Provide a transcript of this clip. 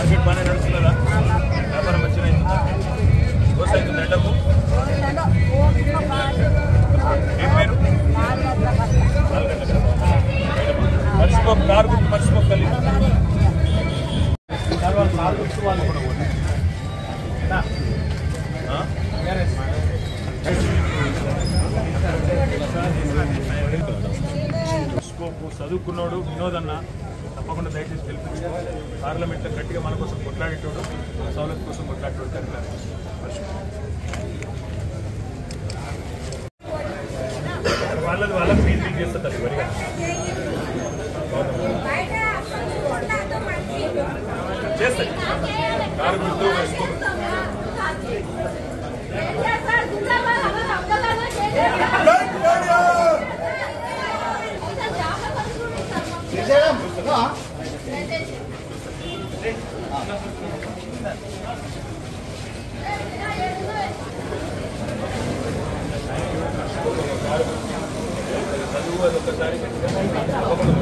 Market బాగానే నడుస్తున్నదా వ్యాపారం మంచిగా అవుతుందా దోశ అవుతుంది ఎండకు ఏం పేరు నాలుగు గంటలకు. మర్చిపో కారు గుర్తు మర్చిపో తల్లి ఆ? స్కోప్ చదువుకున్నాడు వినోద్ అన్న తప్పకుండా దయచేసి గెలిపించుకో పార్లమెంట్లో గట్టిగా మన కోసం కొట్లాడేటోడు మన సౌలభ్యం కోసం కొట్లాడేటోడు కనుక వాళ్ళది వాళ్ళకి మెయింటైన్ చేస్తారు తల్లి వరిగా చేస్తాయి కారు గుర్తు వేసుకో చదువు అది ఒక్కసారి తప్పకుండా